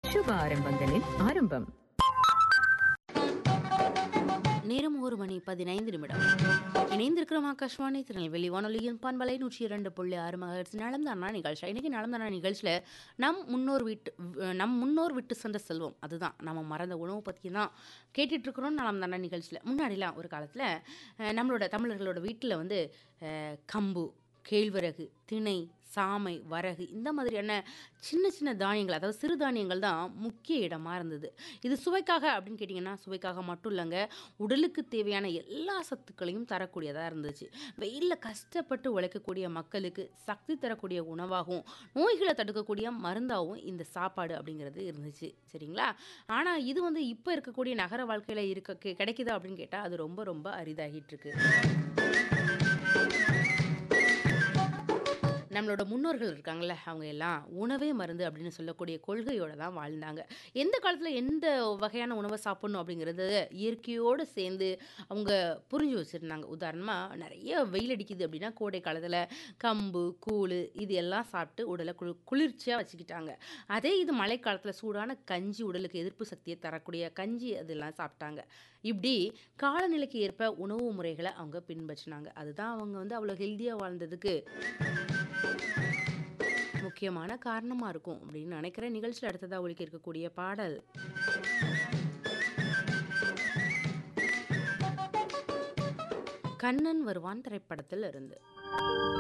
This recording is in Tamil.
சுப ஆரம்பங்களின் ஆரம்பம் நேரம் ஒரு மணி பதினைந்து நிமிடம் இணைந்திருக்கிறோம் ஆகாஷ்வாணி திருநெல்வேலி வானொலியின் பண்பலை நூற்றி இரண்டு புள்ளி ஆறு மகர்ஸ் நலம்தானா நிகழ்ச்சி இன்னைக்கு நலம்தானா நிகழ்ச்சியில் நம் முன்னோர் விட்டு நம் முன்னோர் விட்டு சென்ற செல்வம் அதுதான் நம்ம மறந்த உணவு பற்றி தான் கேட்டுட்ருக்குறோம் நலம்தானா நிகழ்ச்சியில் முன்னாடிலாம் ஒரு காலத்தில் நம்மளோட தமிழர்களோட வீட்டில் வந்து அஹ், கம்பு கேழ்வரகு திணை சாமை வரகு இந்த மாதிரியான சின்ன சின்ன தானியங்கள் அதாவது சிறு தானியங்கள் தான் முக்கிய இடமா இருந்தது இது சுவைக்காக அப்படின்னு கேட்டிங்கன்னா சுவைக்காக மட்டும் இல்லைங்க உடலுக்கு தேவையான எல்லா சத்துக்களையும் தரக்கூடியதாக இருந்துச்சு வெயிலில் கஷ்டப்பட்டு உழைக்கக்கூடிய மக்களுக்கு சக்தி தரக்கூடிய உணவாகவும் நோய்களை தடுக்கக்கூடிய மருந்தாகவும் இந்த சாப்பாடு அப்படிங்கிறது இருந்துச்சு சரிங்களா ஆனால் இது வந்து இப்போ இருக்கக்கூடிய நகர வாழ்க்கையில் இருக்க கி- கிடைக்குதா அப்படின்னு கேட்டால் அது ரொம்ப ரொம்ப அரிதாகிட்டு இருக்கு நம்மளோட முன்னோர்கள் இருக்காங்கல்ல அவங்க எல்லாம் உணவே மருந்து அப்படின்னு சொல்லக்கூடிய கொள்கையோட தான் வாழ்ந்தாங்க எந்த காலத்தில் எந்த வகையான உணவை சாப்பிடணும் அப்படிங்கிறது இயற்கையோடு சேர்ந்து அவங்க புரிஞ்சு வச்சுருந்தாங்க உதாரணமாக நிறைய வெயில் அடிக்குது அப்படின்னா கோடை காலத்தில் கம்பு கூழ் இது எல்லாம் சாப்பிட்டு உடலை குளி குளிர்ச்சியாக வச்சுக்கிட்டாங்க அதே இது மழை காலத்தில் சூடான கஞ்சி உடலுக்கு எதிர்ப்பு சக்தியை தரக்கூடிய கஞ்சி அதெல்லாம் சாப்பிட்டாங்க இப்படி காலநிலைக்கு ஏற்ப உணவு முறைகளை அவங்க பின்பற்றினாங்க அதுதான் அவங்க வந்து அவ்வளோ ஹெல்த்தியாக வாழ்ந்ததுக்கு முக்கியமான காரணமா இருக்கும் அப்படின்னு நினைக்கிறேன் நிகழ்ச்சியில் அடுத்ததாக ஒழிக்க இருக்கக்கூடிய பாடல் கண்ணன் வருவான் திரைப்படத்தில் இருந்து